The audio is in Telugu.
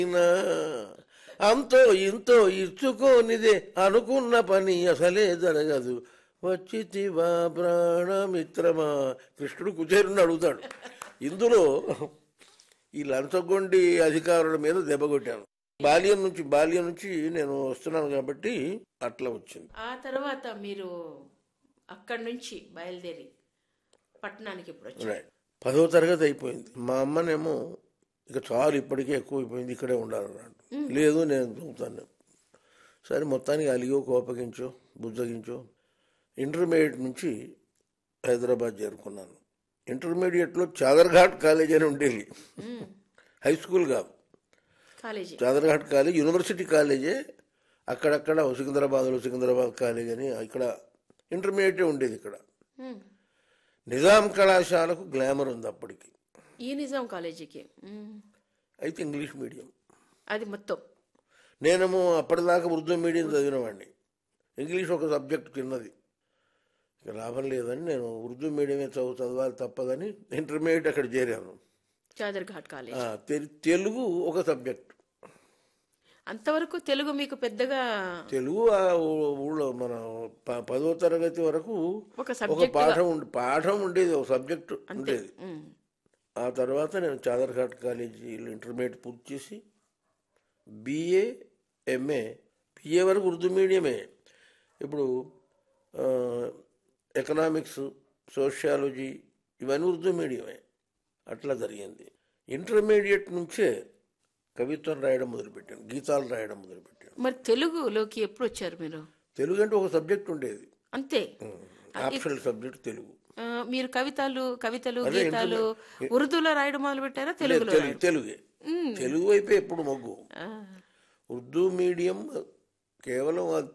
నా అంతో ఇంతో ఇచ్చుకోనిదే అనుకున్న పని అసలే జరగదు వచ్చితివా ప్రాణమిత్రమా కృష్ణుడు కుచేరుని అడుగుతాడు ఇందులో ఈ లంచగొండి అధికారుల మీద దెబ్బ కొట్టాను బాల్యం నుంచి బాల్యం నుంచి నేను వస్తున్నాను కాబట్టి అట్లా వచ్చింది ఆ తర్వాత మీరు అక్కడి నుంచి బయలుదేరి పట్టణానికి ఇప్పుడు వచ్చారు రైట్ పదో తరగతి అయిపోయింది మా అమ్మనేమో ఇక చాలు ఇప్పటికే ఎక్కువ అయిపోయింది ఇక్కడే ఉండాలన్నాడు లేదు నేను చదువుతాను సరే మొత్తానికి అలిగో కోపగించో బుజ్జగించో ఇంటర్మీడియట్ నుంచి హైదరాబాద్ చేరుకున్నాను ఇంటర్మీడియట్లో చాదర్ఘాట్ కాలేజ్ అని ఉండేది హై స్కూల్ కాదు కాలేజీ చాదర్ఘాట్ కాలేజ్ యూనివర్సిటీ కాలేజే అక్కడక్కడ సికింద్రాబాద్లో సికింద్రాబాద్ కాలేజ్ అని ఇక్కడ ఇంటర్మీడియట్ ఉండేది ఇక్కడ ఉమ్. నిజాం కళాశాలకు గ్లామర్ ఉంది అప్పటికి ఈ నిజాం కాలేజీకి ఉమ్. అయితే ఇంగ్లీష్ మీడియం అది మొత్తం నేనేమో అప్పటిదాకా ఉర్దూ మీడియం చదివిన వాడిని ఇంగ్లీష్ ఒక సబ్జెక్ట్ చిన్నది ఇక లాభం లేదని నేను ఉర్దూ మీడియమే చదువు చదవాలి తప్పదని ఇంటర్మీడియట్ అక్కడ చేరాను చాదర్ ఘాట్ కాలేజ్ ఆ, తె- తెలుగు ఒక సబ్జెక్ట్ అంతవరకు తెలుగు మీకు పెద్దగా తెలుగు ఆ ఊ- ఊళ్ళో మన ప- పదో తరగతి వరకు ఒక ఒక సబ్జెక్ట్ పాఠం ఉండే పాఠం ఉండేది ఒక సబ్జెక్ట్ ఉండేది ఉమ్. ఆ తర్వాత నేను చాదర్ఘాట్ కాలేజీలో ఇంటర్మీడియట్ పూర్తి చేసి బిఏ ఎంఏ బిఏ వరకు ఉర్దూ మీడియమే ఇప్పుడు ఆ, ఎకనామిక్స్ సోషియాలజీ ఇవన్నీ ఉర్దూ మీడియమే అట్లా జరిగింది ఇంటర్మీడియట్ నుంచే కవిత్వం రాయడం మొదలుపెట్టాను గీతాలు రాయడం మొదలుపెట్టాను మరి తెలుగులోకి ఎప్పుడు వచ్చారు మీరు తెలుగు అంటే ఒక సబ్జెక్ట్ ఉండేది అంతే ఆప్షనల్ సబ్జెక్ట్ తెలుగు ఆ, మీరు కవితలు కవితలు అదే గీతాలు ఉర్దూలో రాయడం మొదలు పెట్టారా తెలుగులో తెలుగు తెలుగే తెలుగు వైపే ఎప్పుడు మొగ్గు ఆ, ఉర్దూ మీడియం కేవలం ఆ